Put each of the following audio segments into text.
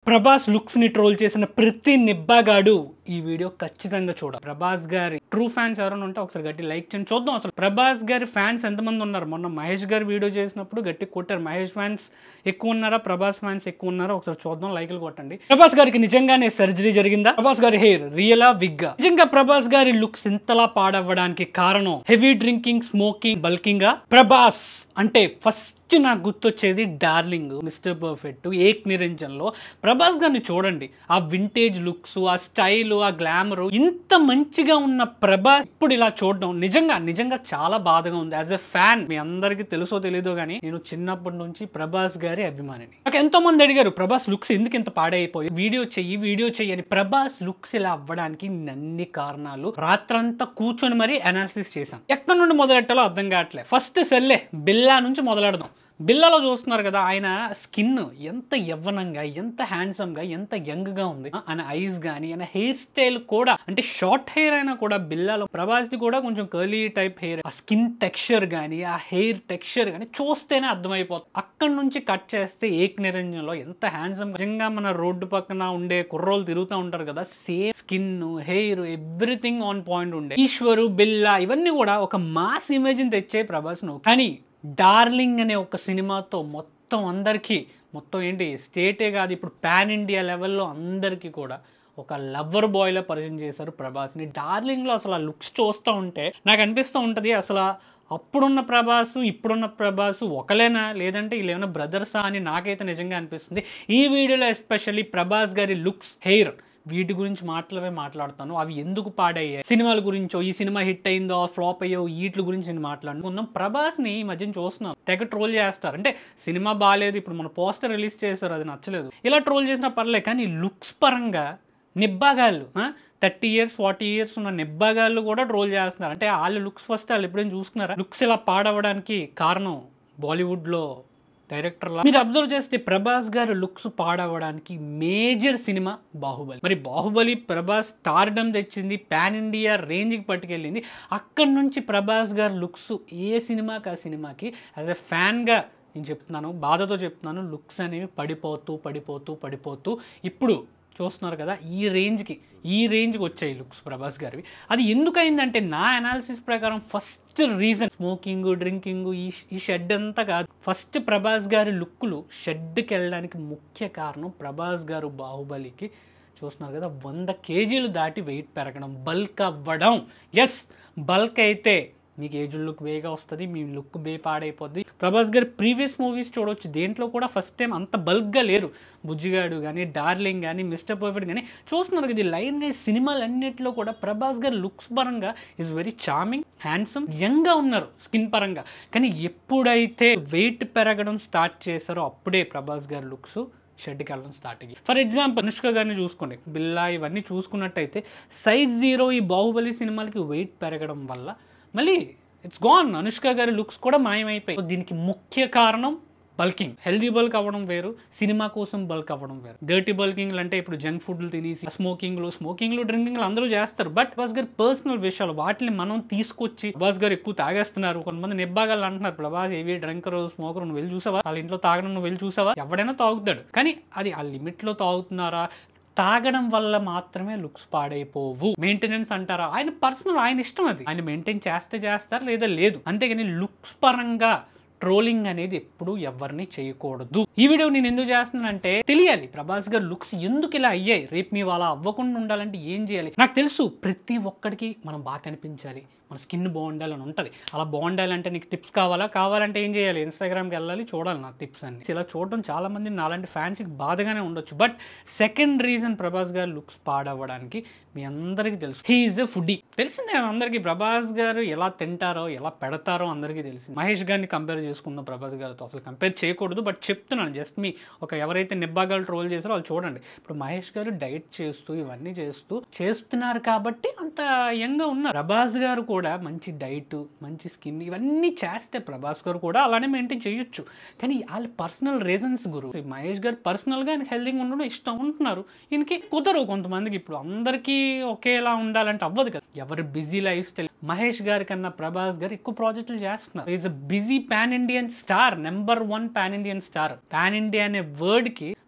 Prabhas looks ని troll చేసిన ప్రతి నిబ్బాగాడు ఈ వీడియో ఖచ్చితంగా చూడాలి ప్రభాస్ గారి ట్రూ ఫ్యాన్స్ ఎవరైనా ఉంటే ఒకసారి గట్టి లైక్ చేయండి చూద్దాం అసలు ప్రభాస్ గారి ఫ్యాన్స్ ఎంతమంది ఉన్నారు మొన్న మహేష్ గారి వీడియో చేసినప్పుడు గట్టి కొట్టారు మహేష్ ఫ్యాన్స్ ఎక్కువ ఉన్నారా ప్రభాస్ ఫ్యాన్స్ ఎక్కువ ఉన్నారా ఒకసారి చూద్దాం లైక్లు కొట్టండి ప్రభాస్ గారికి నిజంగానే సర్జరీ జరిగిందా ప్రభాస్ గారి హెయిర్ రియలా విగ్గా నిజంగా ప్రభాస్ గారి లుక్స్ ఇంతలా పాడవ్వడానికి కారణం heavy drinking smoking bulking Prabhas అంటే ఫస్ట్ నాకు గుర్తొచ్చేది డార్లింగ్ మిస్టర్ పర్ఫెక్ట్ ఏక్ నిరంజన్లో ప్రభాస్ గారిని చూడండి ఆ వింటేజ్ లుక్స్ ఆ స్టైల్ ఆ గ్లామర్ ఇంత మంచిగా ఉన్న ప్రభాస్ ఇప్పుడు ఇలా చూడడం నిజంగా నిజంగా చాలా బాధగా ఉంది యాజ్ ఎ ఫ్యాన్ మీ అందరికీ తెలుసో తెలీదో కానీ నేను చిన్నప్పటి నుంచి ప్రభాస్ గారి అభిమానిని నాకు ఎంతో మంది అడిగారు ప్రభాస్ లుక్స్ ఎందుకు ఇంత పాడైపోయి వీడియో చెయ్యి వీడియో చెయ్యి అని ప్రభాస్ లుక్స్ ఇలా అవ్వడానికి అన్ని కారణాలు రాత్రంతా కూర్చొని మరీ అనాలిసిస్ చేశాను ఎక్కడి నుండి మొదలెట్టాలో అర్థం కావట్లే ఫస్ట్ సెల్లే బిల్లా నుంచి మొదలెడదాం బిల్లాలో చూస్తున్నారు కదా ఆయన స్కిన్ ఎంత యవ్వనంగా ఎంత హ్యాండ్సమ్ గా ఎంత యంగ్ గా ఉంది ఆయన ఐస్ గానీ ఆయన హెయిర్ స్టైల్ కూడా అంటే షార్ట్ హెయిర్ అయినా కూడా బిల్లాలో ప్రభాస్ ది కూడా కొంచెం కర్లీ టైప్ హెయిర్ ఆ స్కిన్ టెక్స్చర్ గానీ ఆ హెయిర్ టెక్స్చర్ గానీ చూస్తేనే అర్థమైపోతుంది అక్కడ నుంచి కట్ చేస్తే ఏక్ నిరంజన్లో ఎంత హ్యాండ్సమ్ నిజంగా మన రోడ్డు పక్కన ఉండే కుర్రోలు తిరుగుతూ ఉంటారు కదా same skin hair everything on point ఉండే ఈశ్వరు బిల్లా ఇవన్నీ కూడా ఒక మాస్ ఇమేజ్ తెచ్చే ప్రభాస్ నువ్వు కానీ డార్లింగ్ అనే ఒక సినిమాతో మొత్తం అందరికీ మొత్తం ఏంటి స్టేటే కాదు ఇప్పుడు పాన్ ఇండియా లెవెల్లో అందరికీ కూడా ఒక లవ్వర్ బాయ్లో పరిచయం చేశారు ప్రభాస్ని డార్లింగ్లో అసలు ఆ లుక్స్ చూస్తూ ఉంటే నాకు అనిపిస్తూ ఉంటుంది అసలు అప్పుడున్న ప్రభాస్ ఇప్పుడున్న ప్రభాస్ ఒకలేనా లేదంటే వీళ్ళు ఏమైనా బ్రదర్సా అని నాకైతే నిజంగా అనిపిస్తుంది ఈ వీడియోలో ఎస్పెషల్లీ ప్రభాస్ గారి లుక్స్ హెయిర్ వీటి గురించి మాట్లాడే మాట్లాడతాను అవి ఎందుకు పాడయ్యాయి సినిమాల గురించో ఈ సినిమా హిట్ అయిందో ఫ్లాప్ అయ్యో వీటి గురించి నేను మాట్లాడను కొంచెం ప్రభాస్ని ఈ మధ్యన చూస్తున్నాం తెగ ట్రోల్ చేస్తారు అంటే సినిమా బాగాలేదు ఇప్పుడు మన పోస్టర్ రిలీజ్ చేస్తారు అది నచ్చలేదు ఇలా ట్రోల్ చేసినా పర్లేదు కానీ లుక్స్ పరంగా నిబ్బాగాళ్ళు థర్టీ ఇయర్స్ ఫార్టీ ఇయర్స్ ఉన్న నిబ్బాగాళ్ళు కూడా ట్రోల్ చేస్తున్నారు అంటే వాళ్ళ లుక్స్ ఫస్ట్ వాళ్ళు ఎప్పుడైనా చూసుకున్నారా లుక్స్ ఇలా పాడవడానికి కారణం బాలీవుడ్లో డైరెక్టర్లా మీరు అబ్జర్వ్ చేస్తే ప్రభాస్ గారు లుక్స్ పాడవడానికి మేజర్ సినిమా బాహుబలి మరి బాహుబలి ప్రభాస్ స్టార్డమ్ తెచ్చింది పాన్ ఇండియా రేంజ్కి పట్టుకెళ్ళింది అక్కడి నుంచి ప్రభాస్ గారు లుక్స్ ఏ సినిమాకి ఆ సినిమాకి యాజ్ ఎ ఫ్యాన్గా నేను చెప్తున్నాను బాధతో చెప్తున్నాను లుక్స్ అనేవి పడిపోతూ పడిపోతూ పడిపోతూ ఇప్పుడు చూస్తున్నారు కదా ఈ రేంజ్కి ఈ రేంజ్కి వచ్చాయి లుక్స్ ప్రభాస్ గారివి అది ఎందుకైందంటే నా అనాలిసిస్ ప్రకారం ఫస్ట్ రీజన్ స్మోకింగ్ డ్రింకింగ్ ఈ ఈ షెడ్ అంతా కాదు ఫస్ట్ ప్రభాస్ గారి లుక్లు షెడ్కి వెళ్ళడానికి ముఖ్య కారణం ప్రభాస్ గారు బాహుబలికి చూస్తున్నారు కదా వంద కేజీలు దాటి వెయిట్ పెరగడం బల్క్ అవ్వడం ఎస్ బల్క్ అయితే మీకు ఏజ్ లుక్ వేగా వస్తుంది మీ లుక్ బే పాడైపోద్ది ప్రభాస్ గారి ప్రీవియస్ మూవీస్ చూడవచ్చు దేంట్లో కూడా ఫస్ట్ టైం అంత బల్క్గా లేరు బుజ్జిగాడు కానీ డార్లింగ్ కానీ మిస్టర్ పర్ఫెక్ట్ కానీ చూస్తున్నారు కదా ఈ లైన్గా ఈ సినిమాలు అన్నింటిలో కూడా ప్రభాస్ గారి లుక్స్ పరంగా ఈజ్ వెరీ చార్మింగ్ హ్యాండ్సమ్ యంగ్గా ఉన్నారు స్కిన్ పరంగా కానీ ఎప్పుడైతే వెయిట్ పెరగడం స్టార్ట్ చేశారో అప్పుడే ప్రభాస్ గారి లుక్స్ షెడ్కి వెళ్ళడం స్టార్ట్ అయ్యి ఫర్ ఎగ్జాంపుల్ అనుష్క గారిని చూసుకోండి బిల్లా ఇవన్నీ చూసుకున్నట్టయితే సైజ్ జీరో ఈ బాహుబలి సినిమాలకి వెయిట్ పెరగడం వల్ల మళ్ళీ ఇట్స్ గాన్ అనుష్క గారి లుక్స్ కూడా మాయమైపోయాయి దీనికి ముఖ్య కారణం బల్కింగ్ హెల్దీ బల్క్ అవ్వడం వేరు సినిమా కోసం బల్క్ అవ్వడం వేరు డర్టీ బల్కింగ్ అంటే ఇప్పుడు జంక్ ఫుడ్లు తినేసి స్మోకింగ్లు స్మోకింగ్లు డ్రింకింగ్లు అందరూ చేస్తారు బట్ బాస్ గారి పర్సనల్ విషయాలు వాటిని మనం తీసుకొచ్చి బాస్ గారు ఎక్కువ తాగేస్తున్నారు కొంతమంది నిబ్బాగాలు అంటున్నారు ప్రభాస్ ఏవి డ్రంకర్ స్మోకర్ నువ్వు వెళ్ళి చూసావా వాళ్ళ ఇంట్లో తాగడం నువ్వు వెళ్ళి చూసావా ఎవడైనా తాగుతాడు కానీ అది ఆ లిమిట్లో తాగుతున్నారా తాగడం వల్ల మాత్రమే లుక్స్ పాడైపోవు మెయింటెనెన్స్ అంటారా ఆయన పర్సనల్ ఆయన ఇష్టం అది ఆయన మెయింటైన్ చేస్తే చేస్తారు లేదా లేదు అంతేగాని లుక్స్ పరంగా ట్రోలింగ్ అనేది ఎప్పుడు ఎవరిని చేయకూడదు ఈ వీడియో నేను ఎందుకు చేస్తున్నానంటే తెలియాలి ప్రభాస్ గారు లుక్స్ ఎందుకు ఇలా అయ్యాయి రేపు మీ వాళ్ళ అవ్వకుండా ఉండాలంటే ఏం చేయాలి నాకు తెలుసు ప్రతి ఒక్కడికి మనం బాగా కనిపించాలి మన స్కిన్ బాగుండాలని ఉంటుంది అలా బాగుండాలంటే నీకు టిప్స్ కావాలా కావాలంటే ఏం చేయాలి ఇన్స్టాగ్రామ్కి వెళ్ళాలి చూడాలి నా టిప్స్ అన్ని ఇలా చూడడం చాలా మంది నాలాంటి ఫ్యాన్స్కి బాధగానే ఉండొచ్చు బట్ సెకండ్ రీజన్ ప్రభాస్ గారు లుక్స్ పాడవ్వడానికి మీ అందరికీ తెలుసు హీఈస్ ఎ ఫుడీ తెలిసిందే కదా అందరికీ ప్రభాస్ గారు ఎలా తింటారో ఎలా పెడతారో అందరికీ తెలిసింది మహేష్ గారిని కంపేర్ చేసుకుందాం ప్రభాస్ గారితో అసలు కంపేర్ చేయకూడదు బట్ చెప్తున్నాను జస్ట్ మీ ఒక ఎవరైతే నిబ్బాగాలు ట్రోల్ చేశారో వాళ్ళు చూడండి ఇప్పుడు మహేష్ గారు డైట్ చేస్తూ ఇవన్నీ చేస్తూ చేస్తున్నారు కాబట్టి అంత యంగ్గా ఉన్నారు ప్రభాస్ గారు కూడా మంచి డైట్ మంచి స్కిన్ ఇవన్నీ చేస్తే ప్రభాస్ గారు కూడా అలానే మెయింటైన్ చేయొచ్చు కానీ వాళ్ళ పర్సనల్ రీజన్స్ గురు మహేష్ గారు పర్సనల్గా ఆయన హెల్దీగా ఉండడం ఇష్టం ఉంటున్నారు ఈయనకి కుదరవు కొంతమందికి ఇప్పుడు అందరికీ ఒకేలా ఉండాలంటే అవ్వదు కదా ఎవరి బిజీ లైఫ్ స్టైల్ మహేష్ గారి కన్నా ప్రభాస్ గారు ఎక్కువ ప్రాజెక్టులు చేస్తున్నారు is a busy pan Indian star number one pan Indian star pan India అనే వర్డ్ కి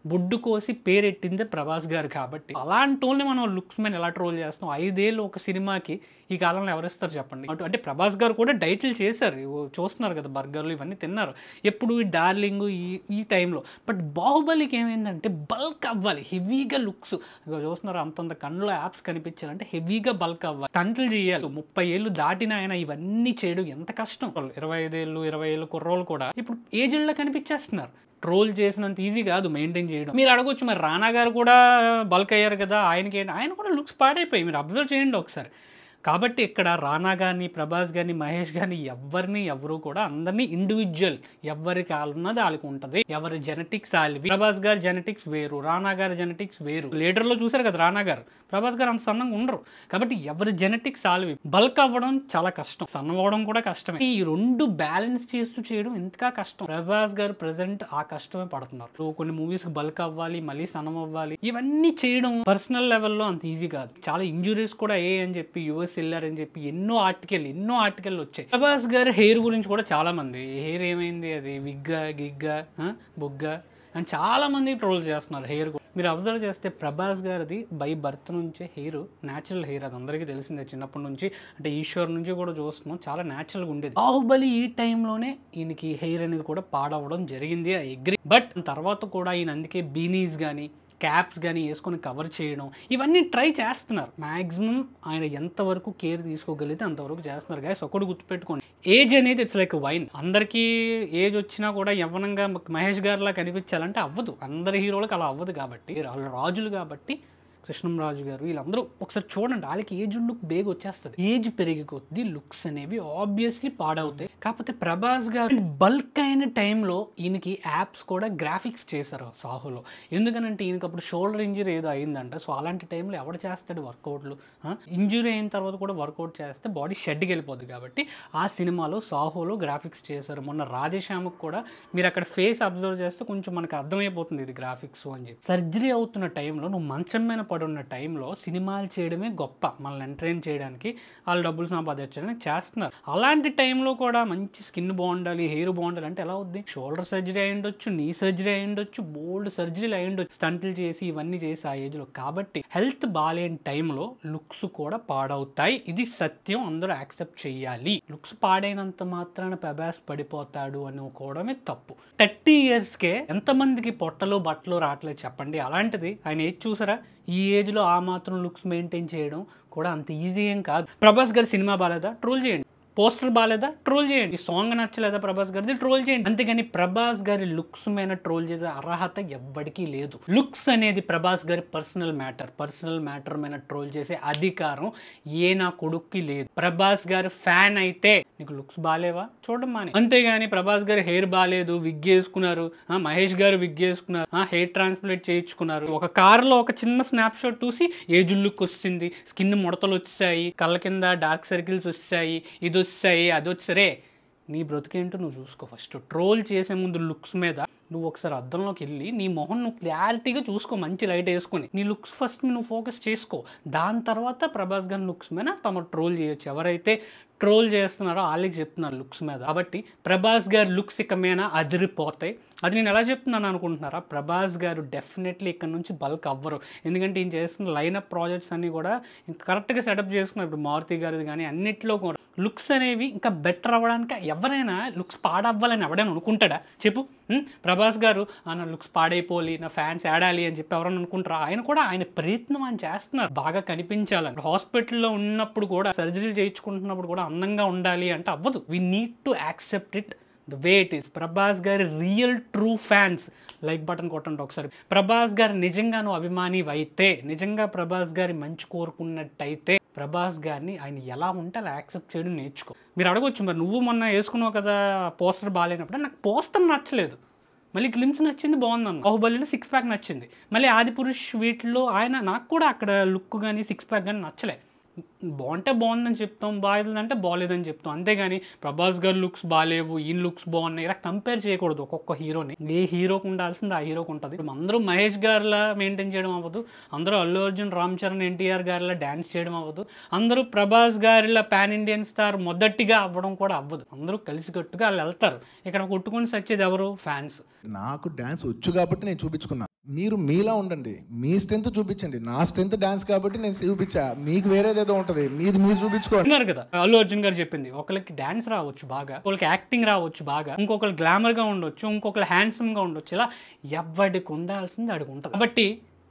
బొడ్డు కోసి పేరెట్టిందే ప్రభాస్ గారు కాబట్టి అలాంటి వాళ్ళని మనం లుక్స్ మీద ఎలా ట్రోల్ చేస్తాం ఐదేళ్ళు ఒక సినిమాకి ఈ కాలంలో ఎవరిస్తారు చెప్పండి అటు అంటే ప్రభాస్ గారు కూడా డైట్లు చేశారు ఇవి చూస్తున్నారు కదా బర్గర్లు ఇవన్నీ తిన్నారు ఎప్పుడు ఈ డార్లింగ్ ఈ ఈ టైంలో బట్ బాహుబలికి ఏమైందంటే బల్క్ అవ్వాలి హెవీగా లుక్స్ చూస్తున్నారు అంతంత కళ్ళలో యాప్స్ కనిపించాలంటే హెవీగా బల్క్ అవ్వాలి స్టంట్లు చేయాలి ముప్పై ఏళ్ళు దాటిన ఆయన ఇవన్నీ చేయడం ఎంత కష్టం ఇరవై ఐదేళ్ళు ఇరవై ఏళ్ళు కుర్రోళ్ళు కూడా ఇప్పుడు ఏజ్లో కనిపించేస్తున్నారు ట్రోల్ చేసినంత ఈజీ కాదు మెయింటైన్ చేయడం మీరు అడగొచ్చు మరి రానా గారు కూడా బల్క్ అయ్యారు కదా ఆయనకి ఏంటి ఆయన కూడా లుక్స్ పాడైపోయి మీరు అబ్జర్వ్ చేయండి ఒకసారి కాబట్టి ఇక్కడ రానా కానీ ప్రభాస్ కానీ మహేష్ కానీ ఎవరిని ఎవరు కూడా అందరినీ ఇండివిజువల్ ఎవరికి ఉన్నది వాళ్ళకి ఉంటుంది ఎవరి జెనెటిక్స్ వాళ్ళవి ప్రభాస్ గారి జెనెటిక్స్ వేరు రానా గారి జెనెటిక్స్ వేరు లీడర్లో చూసారు కదా రానా గారు ప్రభాస్ గారు అంత సన్నంగా ఉండరు కాబట్టి ఎవరి జెనెటిక్స్ వాళ్ళవి బల్క్ అవ్వడం చాలా కష్టం సన్నం అవ్వడం కూడా కష్టమే ఈ రెండు బ్యాలెన్స్ చేస్తూ చేయడం ఇంకా కష్టం ప్రభాస్ గారు ప్రజెంట్ ఆ కష్టమే పడుతున్నారు సో కొన్ని మూవీస్ బల్క్ అవ్వాలి మళ్ళీ సన్నం అవ్వాలి ఇవన్నీ చేయడం పర్సనల్ లెవెల్లో అంత ఈజీ కాదు చాలా ఇంజురీస్ కూడా ఏ అని చెప్పి యుఎస్ వెళ్ళారని చెప్పి ఎన్నో ఆర్టికల్ ఎన్నో ఆర్టికల్ వచ్చాయి ప్రభాస్ గారి హెయిర్ గురించి కూడా చాలా మంది హెయిర్ ఏమైంది అది విగ్గా గిగ్గా ఆ, బొగ్గా అని చాలా మంది ట్రోల్ చేస్తున్నారు హెయిర్ మీరు అబ్జర్వ్ చేస్తే ప్రభాస్ గారిది బై బర్త్ నుంచే హెయిర్ న్యాచురల్ హెయిర్ అది అందరికీ తెలిసిందే చిన్నప్పటి నుంచి అంటే ఈశ్వర్ నుంచి కూడా చూస్తున్నాం చాలా న్యాచురల్గా ఉండేది బాహుబలి ఈ టైంలోనే ఈయనకి హెయిర్ అనేది కూడా పాడవడం జరిగింది ఐ అగ్రి బట్ తర్వాత కూడా ఈయన అందుకే బీనీస్ కానీ క్యాప్స్ కానీ వేసుకొని కవర్ చేయడం ఇవన్నీ ట్రై చేస్తున్నారు మ్యాక్సిమం ఆయన ఎంతవరకు కేర్ తీసుకోగలిగితే అంతవరకు చేస్తున్నారు గాయస్ ఒకటి గుర్తుపెట్టుకోండి ఏజ్ అనేది ఇట్స్ లైక్ వైన్ అందరికీ ఏజ్ వచ్చినా కూడా యవ్వనంగా మహేష్ గారిలా కనిపించాలంటే అవ్వదు అందరి హీరోలకు అలా అవ్వదు కాబట్టి వాళ్ళు రాజులు కాబట్టి కృష్ణంరాజు గారు వీళ్ళందరూ ఒకసారి చూడండి వాళ్ళకి ఏజ్ లుక్ బేగ్ వచ్చేస్తుంది ఏజ్ పెరిగి కొద్దీ లుక్స్ అనేవి ఆబ్వియస్లీ పాడవుతాయి కాకపోతే ప్రభాస్ గారు బల్క్ అయిన టైంలో ఈయనకి యాప్స్ కూడా గ్రాఫిక్స్ చేశారు సాహులో ఎందుకనంటే ఈయనకి అప్పుడు షోల్డర్ ఇంజరీ ఏదో అయిందంట సో అలాంటి టైంలో ఎవడు చేస్తాడు వర్కౌట్లు ఇంజురీ అయిన తర్వాత కూడా వర్కౌట్ చేస్తే బాడీ షెడ్కి వెళ్ళిపోద్ది కాబట్టి ఆ సినిమాలో సాహోలో గ్రాఫిక్స్ చేశారు మొన్న రాధేశ్యామకు కూడా మీరు అక్కడ ఫేస్ అబ్జర్వ్ చేస్తే కొంచెం మనకు అర్థమైపోతుంది ఇది గ్రాఫిక్స్ అని చెప్పి సర్జరీ అవుతున్న టైంలో నువ్వు మంచం మీద పడున్న టైంలో సినిమాలు చేయడమే గొప్ప మనల్ని ఎంటర్టైన్ చేయడానికి వాళ్ళు డబ్బులు సంపాదించడానికి చేస్తున్నారు అలాంటి టైంలో కూడా మంచి స్కిన్ బాగుండాలి హెయిర్ బాగుండాలి అంటే ఎలా అవుద్ది షోల్డర్ సర్జరీ అయి ఉండొచ్చు నీ సర్జరీ అయి ఉండొచ్చు బోల్డ్ సర్జరీలు అయి ఉండొచ్చు స్టంట్లు చేసి ఇవన్నీ చేసి ఆ ఏజ్లో కాబట్టి హెల్త్ బాగాలేని టైంలో లుక్స్ కూడా పాడవుతాయి ఇది సత్యం అందరూ యాక్సెప్ట్ చేయాలి లుక్స్ పాడైనంత మాత్రాన ప్రభాస్ పడిపోతాడు అనుకోవడమే తప్పు థర్టీ ఇయర్స్కే ఎంతమందికి పొట్టలు బట్టలు రావట్లేదు చెప్పండి అలాంటిది ఆయన ఏజ్ చూసారా ఈ ఏజ్లో ఆ మాత్రం లుక్స్ మెయింటైన్ చేయడం కూడా అంత ఈజీ ఏం కాదు ప్రభాస్ గారి సినిమా బాగాలేదా ట్రోల్ చేయండి పోస్టర్ బాగాలేదా ట్రోల్ చేయండి ఈ సాంగ్ నచ్చలేదా ప్రభాస్ గారిది ట్రోల్ చేయండి అంతేగాని ప్రభాస్ గారి లుక్స్ మీద ట్రోల్ చేసే అర్హత ఎవ్వడికి లేదు లుక్స్ అనేది ప్రభాస్ గారి పర్సనల్ మ్యాటర్ పర్సనల్ మ్యాటర్ మీద ట్రోల్ చేసే అధికారం ఏ నా కొడుక్కి లేదు ప్రభాస్ గారి ఫ్యాన్ అయితే నీకు లుక్స్ బాగాలేవా చూడడం మాని అంతేగాని ప్రభాస్ గారి హెయిర్ బాగాలేదు విగ్ వేసుకున్నారు ఆ, మహేష్ గారు విగ్ వేసుకున్నారు ఆ, హెయిర్ ట్రాన్స్ప్లేట్ చేయించుకున్నారు ఒక కారులో ఒక చిన్న స్నాప్ షాట్ చూసి ఏజ్ లుక్ వచ్చింది స్కిన్ ముడతలు వచ్చాయి కళ్ళ కింద డార్క్ సర్కిల్స్ వచ్చాయి ఇది వచ్చాయి అది వచ్చారే నీ బ్రతికేంటో నువ్వు చూసుకో ఫస్ట్ ట్రోల్ చేసే ముందు లుక్స్ మీద నువ్వు ఒకసారి అద్దంలోకి వెళ్ళి నీ మొహం నువ్వు క్లారిటీగా చూసుకో మంచి లైట్ వేసుకొని నీ లుక్స్ ఫస్ట్ నువ్వు ఫోకస్ చేసుకో దాని తర్వాత ప్రభాస్ గారి లుక్స్ మీద తమ ట్రోల్ చేయొచ్చు ఎవరైతే ట్రోల్ చేస్తున్నారో వాళ్ళకి చెప్తున్నారు లుక్స్ మీద కాబట్టి ప్రభాస్ గారి లుక్స్ ఇక మీద అదిరిపోతాయి అది నేను ఎలా చెప్తున్నాను అనుకుంటున్నారా ప్రభాస్ గారు డెఫినెట్లీ ఇక్కడ నుంచి బల్క్ అవ్వరు ఎందుకంటే ఈయన చేస్తున్న లైనప్ ప్రాజెక్ట్స్ అన్నీ కూడా ఇంకా కరెక్ట్గా సెటప్ చేసుకున్నారు ఇప్పుడు మారుతి గారిది కానీ అన్నిట్లో కూడా లుక్స్ అనేవి ఇంకా బెటర్ అవ్వడానికి ఎవరైనా లుక్స్ పాడవ్వాలని ఎవడైనా అనుకుంటాడా చెప్పు ఉం? ప్రభాస్ గారు "ఆ, నా లుక్స్ పాడైపోవాలి నా ఫ్యాన్స్ ఆడాలి అని చెప్పి ఎవరైనా అనుకుంటారా ఆయన కూడా ఆయన ప్రయత్నం ఆయన చేస్తున్నారు బాగా కనిపించాలని హాస్పిటల్లో ఉన్నప్పుడు కూడా సర్జరీలు చేయించుకుంటున్నప్పుడు కూడా అందంగా ఉండాలి అంటే అవ్వదు we need to accept it the way it is Prabhas గారి real true fans like button కొట్టండి ఒకసారి ప్రభాస్ గారు నిజంగా నువ్వు అభిమాని అయితే నిజంగా ప్రభాస్ గారి మంచి కోరుకున్నట్టయితే ప్రభాస్ గారిని ఆయన ఎలా ఉంటే అలా యాక్సెప్ట్ చేయడం నేర్చుకో మీరు అడగొచ్చు మరి నువ్వు మొన్న వేసుకున్నావు కదా పోస్టర్ బాగాలేనప్పుడు నాకు పోస్టర్ నచ్చలేదు మళ్ళీ గ్లిమ్స్ నచ్చింది బాగుందన్న బాహుబలిలో సిక్స్ ప్యాక్ నచ్చింది మళ్ళీ ఆదిపురుష్ వీటిలో ఆయన నాకు కూడా అక్కడ లుక్ కానీ సిక్స్ ప్యాక్ కానీ నచ్చలే బాగుంటే బాగుందని చెప్తాం బాగాలేదంటే బాగాలేదని చెప్తాం అంతేగాని ప్రభాస్ గారి లుక్స్ బాగాలేవు ఈయన లుక్స్ బాగున్నాయి ఇలా కంపేర్ చేయకూడదు ఒక్కొక్క హీరోని ఏ హీరోకి ఉండాల్సింది ఆ హీరోకి ఉంటుంది ఇప్పుడు అందరూ మహేష్ గారిలా మెయింటైన్ చేయడం అవ్వదు అందరూ అల్లు అర్జున్ రామ్ చరణ్ ఎన్టీఆర్ గారిలా డ్యాన్స్ చేయడం అవ్వదు అందరూ ప్రభాస్ గారిలా పాన్ ఇండియన్ స్టార్ మొదటిగా అవ్వడం కూడా అవ్వదు అందరూ కలిసికట్టుగా వాళ్ళు వెళ్తారు ఇక్కడ కొట్టుకొని సచ్చేది ఎవరు ఫ్యాన్స్ నాకు డ్యాన్స్ వచ్చు కాబట్టి నేను చూపించుకున్నాను మీరు మీలా ఉండండి మీ స్ట్రెంత్ చూపించండి నా స్ట్రెంత్ డాన్స్ కాబట్టి నేను చూపించా మీకు వేరేదేదో ఉంటుంది మీది మీరు చూపించుకోండి విన్నారు కదా అల్లు అర్జున్ గారు చెప్పింది ఒకరికి డాన్స్ రావచ్చు బాగా ఒకరికి యాక్టింగ్ రావచ్చు బాగా ఇంకొకరు గ్లామర్ గా ఉండొచ్చు ఇంకొకరు హ్యాండ్సమ్ గా ఉండొచ్చు ఇలా ఎవరికి ఉండాల్సింది అడిగి ఉంటుంది కాబట్టి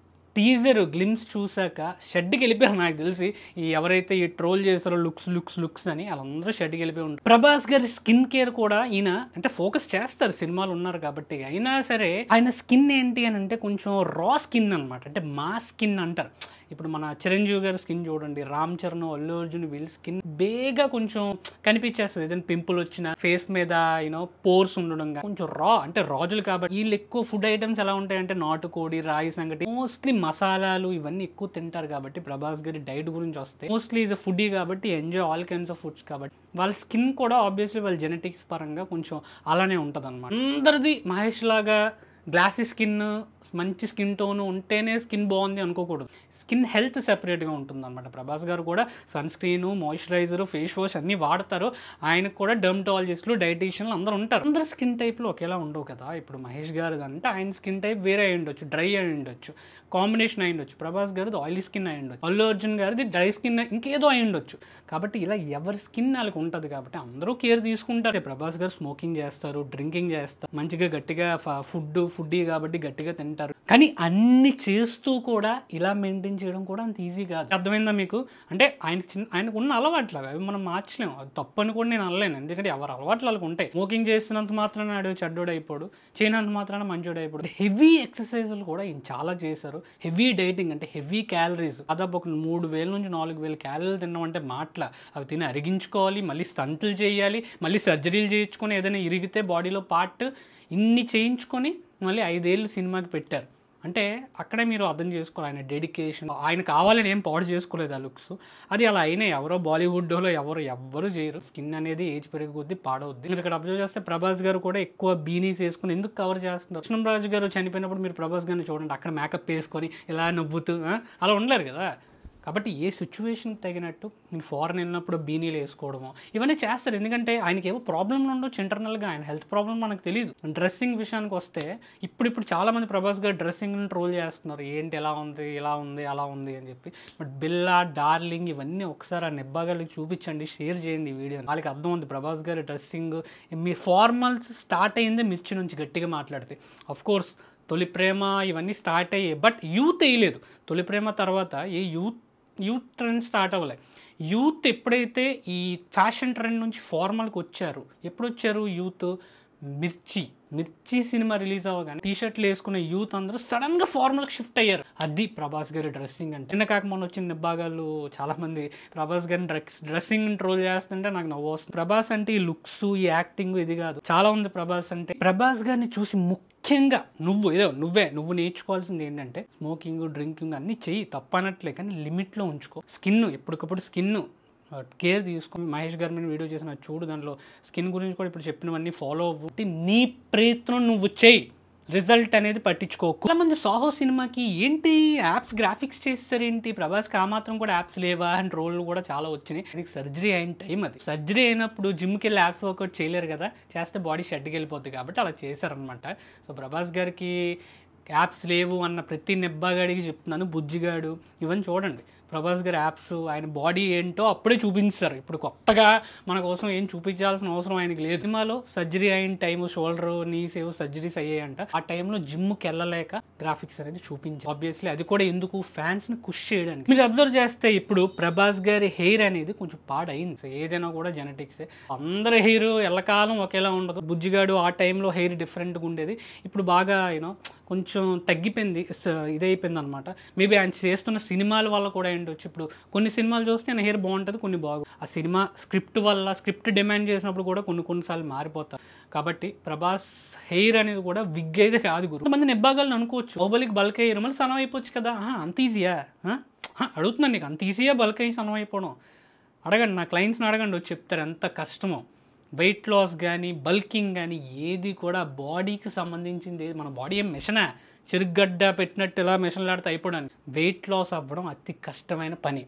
టీజర్ గ్లిమ్స్ చూసాక షెడ్కి వెళ్ళిపోయారు నాకు తెలిసి ఈ ఎవరైతే ఈ ట్రోల్ చేస్తారో లుక్స్ లుక్స్ లుక్స్ అని వాళ్ళందరూ షెడ్కి వెళ్ళిపోయి ఉంటారు ప్రభాస్ గారి స్కిన్ కేర్ కూడా ఈయన అంటే ఫోకస్ చేస్తారు సినిమాలు ఉన్నారు కాబట్టి అయినా సరే ఆయన స్కిన్ ఏంటి అని అంటే కొంచెం రా స్కిన్ అనమాట అంటే మా స్కిన్ అంటారు ఇప్పుడు మన చిరంజీవి గారి స్కిన్ చూడండి రామ్ చరణ్ అల్లు అర్జున్ వీళ్ళ స్కిన్ బేగా కొంచెం కనిపించేస్తుంది ఏదైనా పింపుల్ వచ్చిన ఫేస్ మీద యూనో పోర్స్ ఉండడం కానీ కొంచెం రా అంటే రాజులు కాబట్టి వీళ్ళు ఎక్కువ ఫుడ్ ఐటమ్స్ ఎలా ఉంటాయంటే నాటుకోడి రాయి సంగటి మోస్ట్లీ మసాలాలు ఇవన్నీ ఎక్కువ తింటారు కాబట్టి ప్రభాస్ గారి డైట్ గురించి వస్తే మోస్ట్లీ ఈజ్ ఫుడీ కాబట్టి enjoy all kinds of foods కాబట్టి వాళ్ళ స్కిన్ కూడా ఆబ్వియస్లీ వాళ్ళ జెనెటిక్స్ పరంగా కొంచెం అలానే ఉంటుంది అనమాట అందరిది మహేష్ లాగా గ్లాసీ స్కిన్ మంచి స్కిన్ టోన్ ఉంటేనే స్కిన్ బాగుంది అనుకోకూడదు స్కిన్ హెల్త్ సెపరేట్గా ఉంటుంది అనమాట ప్రభాస్ గారు కూడా sunscreen moisturiser face wash అన్నీ వాడతారు ఆయనకు కూడా డర్మటాలజిస్టులు డైటీషియన్లు అందరూ ఉంటారు అందరు స్కిన్ టైప్లు ఒకేలా ఉండవు కదా ఇప్పుడు మహేష్ గారు అంటే ఆయన స్కిన్ టైప్ వేరే అయి ఉండొచ్చు డ్రై అయి ఉండొచ్చు కాంబినేషన్ అయి ఉండొచ్చు ప్రభాస్ గారిది ఆయిలీ స్కిన్ అయి ఉండొచ్చు అల్లు అర్జున్ గారిది డ్రై స్కిన్ ఇంకేదో అయి ఉండొచ్చు కాబట్టి ఇలా ఎవరి స్కిన్ వాళ్ళకి ఉంటుంది కాబట్టి అందరూ కేర్ తీసుకుంటారు ప్రభాస్ గారు స్మోకింగ్ చేస్తారు డ్రింకింగ్ చేస్తారు మంచిగా గట్టిగా ఫుడ్ ఫుడ్ కాబట్టి గట్టిగా తింటారు కానీ అన్ని చేస్తూ కూడా ఇలా మెయింటైన్ చేయడం కూడా అంత ఈజీ కాదు అర్థమైందా మీకు అంటే ఆయన చిన్న ఆయనకు ఉన్న అలవాట్లు అవి అవి మనం మార్చలేము అది తప్పు అని కూడా నేను అనలేను ఎందుకంటే ఎవరు అలవాట్లు వాళ్ళకి ఉంటాయి స్మోకింగ్ చేసినంత మాత్రాన ఆడు చెడ్డోడు అయిపోడు చేయనంత మాత్రాన మంచోడు అయిపోడు హెవీ ఎక్సర్సైజులు కూడా ఈయన చాలా చేశారు హెవీ డైటింగ్ అంటే హెవీ క్యాలరీస్ దాదాపు ఒక మూడు వేల నుంచి నాలుగు వేల క్యాలరీలు తినడం అంటే మాటల అవి తిని అరిగించుకోవాలి మళ్ళీ స్టంట్లు చేయాలి మళ్ళీ సర్జరీలు చేయించుకొని ఏదైనా ఇరిగితే బాడీలో పార్ట్ ఇన్ని చేయించుకొని మళ్ళీ ఐదేళ్ళు సినిమాకి పెట్టారు అంటే అక్కడే మీరు అర్థం చేసుకోవాలి ఆయన డెడికేషన్ ఆయన కావాలని ఏం పాడు చేసుకోలేదు ఆ లుక్స్ అది అలా అయినాయి ఎవరో బాలీవుడ్లో ఎవరు ఎవ్వరు చేయరు స్కిన్ అనేది ఏజ్ పెరిగే కొద్దీ పాడవుద్ది మీరు ఇక్కడ అబ్జర్వ్ చేస్తే ప్రభాస్ గారు కూడా ఎక్కువ బీనీస్ వేసుకుని ఎందుకు కవర్ చేస్తున్నారు కృష్ణరాజు గారు చనిపోయినప్పుడు మీరు ప్రభాస్ గారిని చూడండి అక్కడ మేకప్ వేసుకొని ఇలా నవ్వుతూ ఆ, అలా ఉండలేరు కదా కాబట్టి ఏ సిచ్యువేషన్ తగినట్టు నేను ఫారెన్ వెళ్ళినప్పుడు బీనీలు వేసుకోవడము ఇవన్నీ చేస్తారు ఎందుకంటే ఆయనకి ఏవో ప్రాబ్లంలు ఉండొచ్చు ఇంటర్నల్గా ఆయన హెల్త్ ప్రాబ్లం మనకు తెలియదు డ్రెస్సింగ్ విషయానికి వస్తే ఇప్పుడు ఇప్పుడు చాలామంది ప్రభాస్ గారు డ్రెస్సింగ్ని ట్రోల్ చేస్తున్నారు ఏంటి ఎలా ఉంది ఇలా ఉంది అలా ఉంది అని చెప్పి బట్ బిల్లా డార్లింగ్ ఇవన్నీ ఒకసారి ఆ నిబ్బాగాళ్ళకి చూపించండి షేర్ చేయండి ఈ వీడియో వాళ్ళకి అర్థం ఉంది ప్రభాస్ గారి డ్రెస్సింగ్ మీ ఫార్మల్స్ స్టార్ట్ అయిందే మిర్చి నుంచి గట్టిగా మాట్లాడితే అఫ్ కోర్స్ తొలి ప్రేమ ఇవన్నీ స్టార్ట్ అయ్యాయి బట్ యూత్ వేయలేదు తొలి ప్రేమ తర్వాత ఏ యూత్ యూత్ ట్రెండ్ స్టార్ట్ అవ్వలే యూత్ ఎప్పుడైతే ఈ ఫ్యాషన్ ట్రెండ్ నుంచి ఫార్మల్కి వచ్చారు ఎప్పుడు వచ్చారు యూత్ మిర్చి మిర్చి సినిమా రిలీజ్ అవ్వగానే టీ షర్ట్లు వేసుకునే యూత్ అందరూ సడన్ గా ఫార్మల్ షిఫ్ట్ అయ్యారు అది ప్రభాస్ గారి డ్రెస్సింగ్ అంటే నిన్న కాక మొన్న వచ్చిన నిబ్బాగాళ్ళు చాలా మంది ప్రభాస్ గారిని డ్రెస్ డ్రెస్సింగ్ ట్రోల్ చేస్తుంటే నాకు నవ్వు వస్తుంది ప్రభాస్ అంటే ఈ లుక్స్ ఈ యాక్టింగ్ ఇది కాదు చాలా ఉంది ప్రభాస్ అంటే ప్రభాస్ గారిని చూసి ముఖ్యంగా నువ్వు ఏదో నువ్వే నువ్వు నేర్చుకోవాల్సింది ఏంటంటే స్మోకింగ్ డ్రింకింగ్ అన్ని చెయ్యి తప్పనట్లే కానీ లిమిట్లో ఉంచుకో స్కిన్ ఎప్పటికప్పుడు స్కిన్ కేర్ తీసుకొని మహేష్ గారి మీద వీడియో చేసిన చూడు దాంట్లో స్కిన్ గురించి కూడా ఇప్పుడు చెప్పినవన్నీ ఫాలో అవ్వు నీ ప్రయత్నం నువ్వు చేయి రిజల్ట్ అనేది పట్టించుకోకు చాలా మంది సాహో సినిమాకి ఏంటి యాప్స్ గ్రాఫిక్స్ చేస్తారేంటి ప్రభాస్కి ఆ మాత్రం కూడా యాప్స్ లేవా అని రోల్లు కూడా చాలా వచ్చినాయి అది సర్జరీ అయిన టైం అది సర్జరీ అయినప్పుడు జిమ్కి వెళ్ళి యాప్స్ వర్కౌట్ చేయలేరు కదా చేస్తే బాడీ షెడ్కి వెళ్ళిపోద్ది కాబట్టి అలా చేశారనమాట సో ప్రభాస్ గారికి యాప్స్ లేవు అన్న ప్రతి నెబ్బాగాడికి చెప్తున్నాను బుజ్జిగాడు ఇవన్నీ చూడండి ప్రభాస్ గారి యాప్స్ ఆయన బాడీ ఏంటో అప్పుడే చూపించారు ఇప్పుడు కొత్తగా మన కోసం ఏం చూపించాల్సిన అవసరం ఆయనకి లేదు సినిమాలో సర్జరీ అయిన టైం షోల్డర్ నీస్ ఏవో సర్జరీస్ అయ్యాయంట ఆ టైంలో జిమ్కి వెళ్ళలేక గ్రాఫిక్స్ అనేది చూపించారు ఆబ్వియస్లీ అది కూడా ఎందుకు ఫ్యాన్స్ ని కుష్ చేయడానికి మీరు అబ్జర్వ్ చేస్తే ఇప్పుడు ప్రభాస్ గారి హెయిర్ అనేది కొంచెం పాడైంది సో ఏదైనా కూడా జెనెటిక్స్ అందరి హెయిర్ ఎల్లకాలం ఒకేలా ఉండదు బుజ్జిగాడు ఆ టైంలో హెయిర్ డిఫరెంట్గా ఉండేది ఇప్పుడు బాగా యూనో కొంచెం తగ్గిపోయింది స- ఇదైపోయింది అనమాట మేబీ ఆయన చేస్తున్న సినిమాల వల్ల కూడా ఏంటొచ్చు ఇప్పుడు కొన్ని సినిమాలు చూస్తే ఆయన హెయిర్ బాగుంటుంది కొన్ని బాగు ఆ సినిమా స్క్రిప్ట్ వల్ల స్క్రిప్ట్ డిమాండ్ చేసినప్పుడు కూడా కొన్ని కొన్నిసార్లు మారిపోతారు కాబట్టి ప్రభాస్ హెయిర్ అనేది కూడా విగ్ అయితే కాదు గురు కొంతమంది నిబ్బాగాలను అనుకోవచ్చు ఓబలికి బల్క్ అయ్యారు మళ్ళీ సనం అయిపోవచ్చు కదా ఆహా, అంత ఈజీయా ఆ? ఆ, అడుగుతున్నాను నీకు అంత ఈజీయా బల్క్ అయ్యి సనం అయిపోవడం అడగండి నా క్లయింట్స్ని అడగండి వచ్చి చెప్తారు ఎంత కష్టమో వెయిట్ లాస్ కానీ బల్కింగ్ కానీ ఏది కూడా బాడీకి సంబంధించింది ఏది మన బాడీ ఏం మిషనా చెరుగడ్డ పెట్టినట్టు ఇలా మిషన్లాడితే అయిపోవడానికి వెయిట్ లాస్ అవ్వడం అతి కష్టమైన పని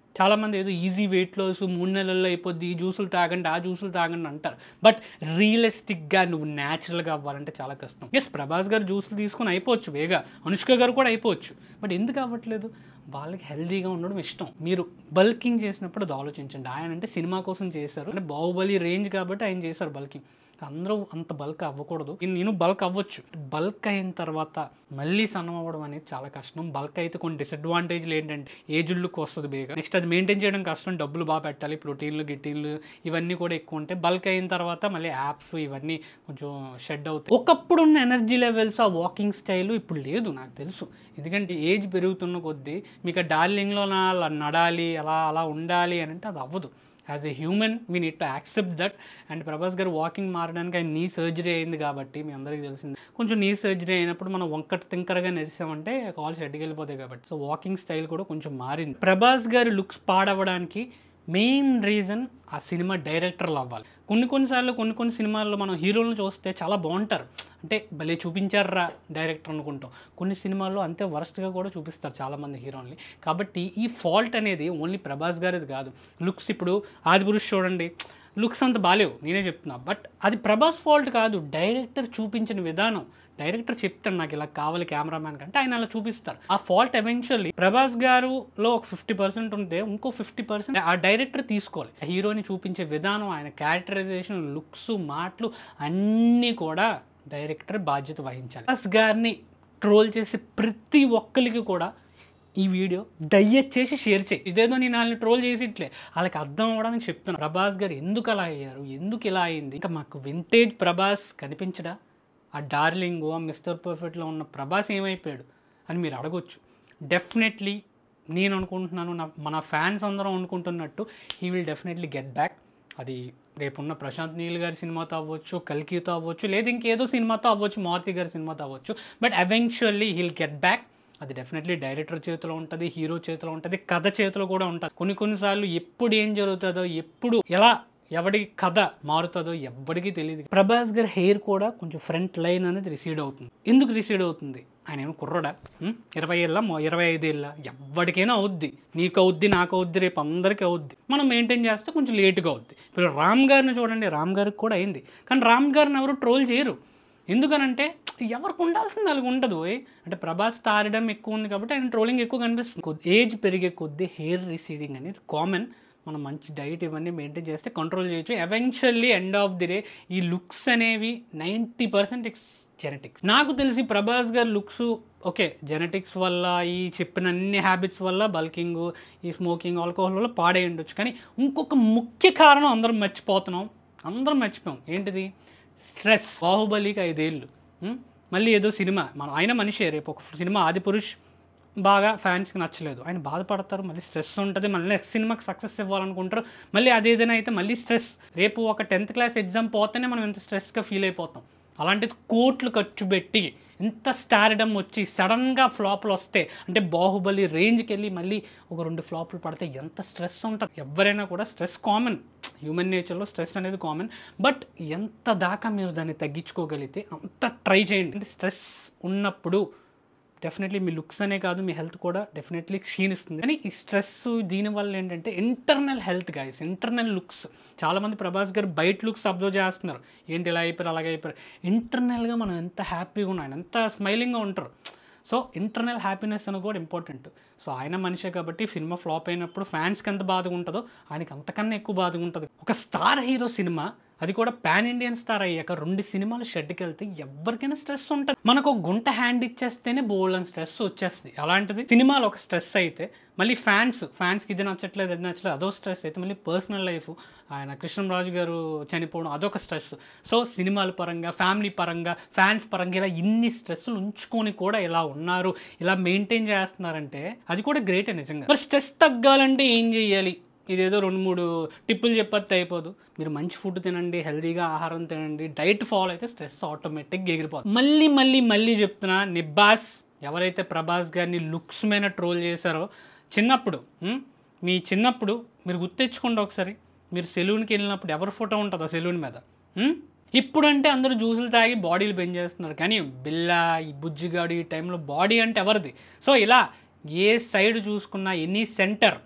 చాలామంది ఏదో ఈజీ వెయిట్ లాస్ మూడు నెలల్లో అయిపోద్ది ఈ జ్యూసులు తాగండి ఆ జ్యూసులు తాగండి అంటారు బట్ రియలిస్టిక్గా నువ్వు న్యాచురల్గా అవ్వాలంటే చాలా కష్టం ఎస్ ప్రభాస్ గారు జ్యూసులు తీసుకొని అయిపోవచ్చు వేగా అనుష్క గారు కూడా అయిపోవచ్చు బట్ ఎందుకు అవ్వట్లేదు వాళ్ళకి హెల్తీగా ఉండడం ఇష్టం మీరు బల్కింగ్ చేసినప్పుడు అది ఆలోచించండి ఆయన అంటే సినిమా కోసం చేశారు అంటే బాహుబలి రేంజ్ కాబట్టి ఆయన చేశారు బల్కింగ్ అందరూ అంత బల్క్ అవ్వకూడదు ఇన్- నేను బల్క్ అవ్వచ్చు బల్క్ అయిన తర్వాత మళ్ళీ సన్నం అవ్వడం అనేది చాలా కష్టం బల్క్ అయితే కొన్ని డిసడ్వాంటేజ్లు ఏంటంటే ఏజుల్లోకి వస్తుంది బేగా నెక్స్ట్ అది మెయింటైన్ చేయడం కష్టం డబ్బులు బాగా పెట్టాలి ప్రోటీన్లు గిట్టీన్లు ఇవన్నీ కూడా ఎక్కువ ఉంటాయి బల్క్ అయిన తర్వాత మళ్ళీ యాప్స్ ఇవన్నీ కొంచెం షెడ్ అవుతాయి ఒకప్పుడు ఉన్న ఎనర్జీ లెవెల్స్ ఆ వాకింగ్ స్టైల్ ఇప్పుడు లేదు నాకు తెలుసు ఎందుకంటే ఏజ్ పెరుగుతున్న కొద్దీ మీకు ఆ డార్లింగ్లో నా అలా నడాలి అలా అలా ఉండాలి అని అంటే అది అవ్వదు as a human we need to accept that and Prabhas గారు వాకింగ్ మారడానికి ఆయన నీ సర్జరీ అయింది కాబట్టి మీ అందరికీ తెలిసింది కొంచెం నీ సర్జరీ అయినప్పుడు మనం వంకట తింకరగా నడిచామంటే కాల్ షెడ్కి వెళ్ళిపోతాయి కాబట్టి సో వాకింగ్ స్టైల్ కూడా కొంచెం మారింది ప్రభాస్ గారి లుక్స్ పాడవడానికి మెయిన్ రీజన్ ఆ సినిమా డైరెక్టర్లు అవ్వాలి కొన్ని కొన్నిసార్లు కొన్ని కొన్ని సినిమాల్లో మనం హీరోలను చూస్తే చాలా బాగుంటారు అంటే భలే చూపించారా డైరెక్టర్ అనుకుంటాం కొన్ని సినిమాల్లో అంతే వరస్ట్గా కూడా చూపిస్తారు చాలామంది హీరోల్ని కాబట్టి ఈ ఫాల్ట్ అనేది ఓన్లీ ప్రభాస్ గారిది కాదు లుక్స్ ఇప్పుడు ఆదిపురుష్ చూడండి లుక్స్ అంత బాలేవు నేనే చెప్తున్నా బట్ అది ప్రభాస్ ఫాల్ట్ కాదు డైరెక్టర్ చూపించిన విధానం డైరెక్టర్ చెప్తాడు నాకు ఇలా కావాలి కెమెరామ్యాన్ కంటే ఆయన అలా చూపిస్తారు ఆ ఫాల్ట్ ఎవెన్చువల్లీ ప్రభాస్ గారులో ఒక ఫిఫ్టీ పర్సెంట్ ఉంటే ఇంకో ఫిఫ్టీ పర్సెంట్ ఆ డైరెక్టర్ తీసుకోవాలి ఆ హీరోని చూపించే విధానం ఆయన క్యారెక్టరైజేషన్ లుక్స్ మాటలు అన్నీ కూడా డైరెక్టర్ బాధ్యత వహించాలి ప్రభాస్ గారిని ట్రోల్ చేసే ప్రతి ఒక్కరికి కూడా ఈ వీడియో దయచేసి షేర్ చేయి ఇదేదో నేను వాళ్ళని ట్రోల్ చేసి ఇట్లే వాళ్ళకి అర్థం అవ్వడానికి చెప్తున్నాను ప్రభాస్ గారు ఎందుకు అలా అయ్యారు ఎందుకు ఇలా అయింది ఇంకా మాకు వింటేజ్ ప్రభాస్ కనిపించడా ఆ డార్లింగ్ ఆ మిస్టర్ పర్ఫెక్ట్లో ఉన్న ప్రభాస్ ఏమైపోయాడు అని మీరు అడగొచ్చు డెఫినెట్లీ నేను అనుకుంటున్నాను నా మన ఫ్యాన్స్ అందరం అనుకుంటున్నట్టు he will definitely get back అది రేపున్న ప్రశాంత్ నీల్ గారి సినిమాతో అవ్వచ్చు కల్కితో అవ్వచ్చు లేదా ఇంకేదో సినిమాతో అవ్వచ్చు మారుతి గారి సినిమాతో అవ్వచ్చు but eventually he'll get back అది డెఫినెట్లీ డైరెక్టర్ చేతిలో ఉంటుంది హీరో చేతిలో ఉంటుంది కథ చేతిలో కూడా ఉంటుంది కొన్ని కొన్నిసార్లు ఎప్పుడు ఏం జరుగుతుందో ఎప్పుడు ఎలా ఎవడి కథ మారుతుందో ఎవ్వడికి తెలియదు ప్రభాస్ గారి హెయిర్ కూడా కొంచెం ఫ్రంట్ లైన్ అనేది రిసీడ్ అవుతుంది ఎందుకు రిసీడ్ అవుతుంది ఆయన ఏమో కుర్రడా ఉం? ఇరవై ఏళ్ళ మొ- ఇరవై ఐదు ఏళ్ళ ఎవరికైనా అవుద్ది నీకు అవుద్ది నాకు అవుద్ది రేపు అందరికీ అవుద్ది మనం మెయింటైన్ చేస్తే కొంచెం లేట్గా అవుద్ది ఇప్పుడు రామ్ గారిని చూడండి రామ్ గారికి కూడా అయింది కానీ రామ్ గారిని ఎవరు ట్రోల్ చేయరు ఎందుకనంటే ఎవరికి ఉండాల్సింది వాళ్ళకి ఉండదు ఓయ్. అంటే ప్రభాస్ తారడం ఎక్కువ ఉంది కాబట్టి ఆయన ట్రోలింగ్ ఎక్కువ కనిపిస్తుంది కొద్ది ఏజ్ పెరిగే కొద్దీ హెయిర్ రిసీడింగ్ అనేది కామన్ మనం మంచి డైట్ ఇవన్నీ మెయింటైన్ చేస్తే కంట్రోల్ చేయొచ్చు eventually end of the day ఈ లుక్స్ అనేవి నైంటీ పర్సెంట్ ఇట్స్ జెనెటిక్స్ నాకు తెలిసి ప్రభాస్ గారి లుక్స్ ఓకే జెనెటిక్స్ వల్ల ఈ చెప్పిన అన్ని హ్యాబిట్స్ వల్ల బల్కింగ్ ఈ స్మోకింగ్ ఆల్కహాల్ వల్ల పాడై ఉండొచ్చు కానీ ఇంకొక ముఖ్య కారణం అందరం మర్చిపోతున్నాం అందరం మర్చిపోయాం ఏంటిది స్ట్రెస్ బాహుబలికి ఐదేళ్ళు ఉం? మళ్ళీ ఏదో సినిమా మన ఆయన మనిషే రేపు ఒక సినిమా ఆదిపురుష్ బాగా ఫ్యాన్స్కి నచ్చలేదు ఆయన బాధపడతారు మళ్ళీ స్ట్రెస్ ఉంటుంది మళ్ళీ నెక్స్ట్ సినిమాకి సక్సెస్ ఇవ్వాలనుకుంటారు మళ్ళీ అదేదైనా అయితే మళ్ళీ స్ట్రెస్ రేపు ఒక టెన్త్ క్లాస్ ఎగ్జామ్ పోతేనే మనం ఎంత స్ట్రెస్గా ఫీల్ అయిపోతాం అలాంటిది కోట్లు ఖర్చు పెట్టి ఇంత స్టార్డమ్ వచ్చి సడన్గా ఫ్లాప్లు వస్తే అంటే బాహుబలి రేంజ్కి వెళ్ళి మళ్ళీ ఒక రెండు ఫ్లాప్లు పడితే ఎంత స్ట్రెస్ ఉంటుంది ఎవరైనా కూడా స్ట్రెస్ కామన్ హ్యూమన్ నేచర్లో స్ట్రెస్ అనేది కామన్ బట్ ఎంత దాకా మీరు దాన్ని తగ్గించుకోగలిగితే అంత ట్రై చేయండి అంటే స్ట్రెస్ ఉన్నప్పుడు డెఫినెట్లీ మీ లుక్స్ అనే కాదు మీ హెల్త్ కూడా డెఫినెట్లీ క్షీణిస్తుంది కానీ ఈ స్ట్రెస్ దీనివల్ల ఏంటంటే internal health guys internal looks చాలామంది ప్రభాస్ గారు బయట లుక్స్ అబ్జర్వ్ చేస్తున్నారు ఏంటి ఇలా అయిపోయారు అలాగే అయిపోయారు ఇంటర్నల్గా మనం ఎంత హ్యాపీగా ఉన్నాం ఎంత స్మైలింగ్గా ఉంటారు సో ఇంటర్నల్ హ్యాపీనెస్ అని కూడా ఇంపార్టెంట్ సో ఆయన మనిషే కాబట్టి సినిమా ఫ్లాప్ అయినప్పుడు ఫ్యాన్స్కి ఎంత బాధగా ఉంటుందో ఆయనకి అంతకన్నా ఎక్కువ బాధగా ఉంటుంది ఒక స్టార్ హీరో సినిమా అది కూడా పాన్ ఇండియన్ స్టార్ అయ్యాక రెండు సినిమాలు షెడ్కి వెళ్తే ఎవరికైనా స్ట్రెస్ ఉంటుంది మనకు ఒక గుంట హ్యాండ్ ఇచ్చేస్తేనే బోల్డ్ అని స్ట్రెస్ వచ్చేస్తుంది అలాంటిది సినిమాలో ఒక స్ట్రెస్ అయితే మళ్ళీ ఫ్యాన్స్ ఫ్యాన్స్కి ఇది నచ్చట్లేదు అది నచ్చట్లేదు అదో స్ట్రెస్ అయితే మళ్ళీ పర్సనల్ లైఫ్ ఆయన కృష్ణరాజు గారు చనిపోవడం అదొక స్ట్రెస్ సో సినిమాల పరంగా ఫ్యామిలీ పరంగా ఫ్యాన్స్ పరంగా ఇలా ఇన్ని స్ట్రెస్లు ఉంచుకొని కూడా ఇలా ఉన్నారు ఇలా మెయింటైన్ చేస్తున్నారంటే అది కూడా గ్రేటే నిజంగా మరి స్ట్రెస్ తగ్గాలంటే ఏం చేయాలి ఇదేదో రెండు మూడు టిప్పులు చెప్పొస్తే అయిపోదు మీరు మంచి ఫుడ్ తినండి హెల్తీగా ఆహారం తినండి డైట్ ఫాలో అయితే స్ట్రెస్ ఆటోమేటిక్గా ఎగిరిపోతుంది మళ్ళీ మళ్ళీ మళ్ళీ చెప్తున్నా నిబ్బాస్ ఎవరైతే ప్రభాస్ గారిని లుక్స్ మీద ట్రోల్ చేశారో చిన్నప్పుడు ఉం? మీ చిన్నప్పుడు మీరు గుర్తెచ్చుకోండి ఒకసారి మీరు సెలూన్కి వెళ్ళినప్పుడు ఎవరి ఫోటో ఉంటుంది ఆ సెలూన్ మీద ఉం? ఇప్పుడంటే అందరూ జ్యూసులు తాగి బాడీలు పెంచేస్తున్నారు కానీ బిల్లా ఈ బుజ్జిగాడు ఈ టైంలో బాడీ అంటే ఎవరిది సో ఇలా ఏ సైడ్ చూసుకున్నా ఎనీ సెంటర్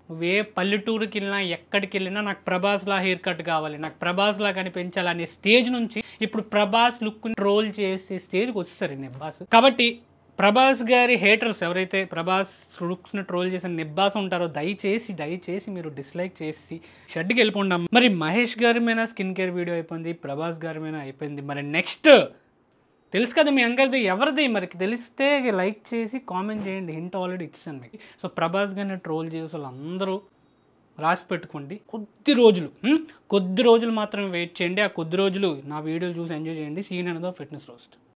నువ్వు ఏ పల్లెటూరుకి వెళ్ళినా ఎక్కడికి వెళ్ళినా నాకు ప్రభాస్లా హెయిర్ కట్ కావాలి నాకు ప్రభాస్లా కనిపించాలి అనే స్టేజ్ నుంచి ఇప్పుడు ప్రభాస్ లుక్ ట్రోల్ చేసే స్టేజ్కి వచ్చేసారు ఈ నిబ్బాస్ కాబట్టి ప్రభాస్ గారి హేటర్స్ ఎవరైతే ప్రభాస్ లుక్స్ని ట్రోల్ చేసిన నిబ్బాస్ ఉంటారో దయచేసి దయచేసి మీరు డిస్లైక్ చేసి షెడ్కి వెళ్ళిపోండాం మరి మహేష్ గారి మీద స్కిన్ కేర్ వీడియో అయిపోయింది ప్రభాస్ గారి మీద అయిపోయింది మరి నెక్స్ట్ తెలుసు కదా మీ అందరిది ఎవరిది మరి తెలిస్తే లైక్ చేసి కామెంట్ చేయండి హింట్ ఆల్రెడీ ఇచ్చాను మీకు సో ప్రభాస్ గారిని ట్రోల్ చేసే వాళ్ళు అందరూ రాసి పెట్టుకోండి కొద్ది రోజులు హ్మ్? కొద్ది రోజులు మాత్రమే వెయిట్ చేయండి ఆ కొద్ది రోజులు నా వీడియోలు చూసి ఎంజాయ్ చేయండి సీన్ అనదో ఫిట్నెస్ రోస్ట్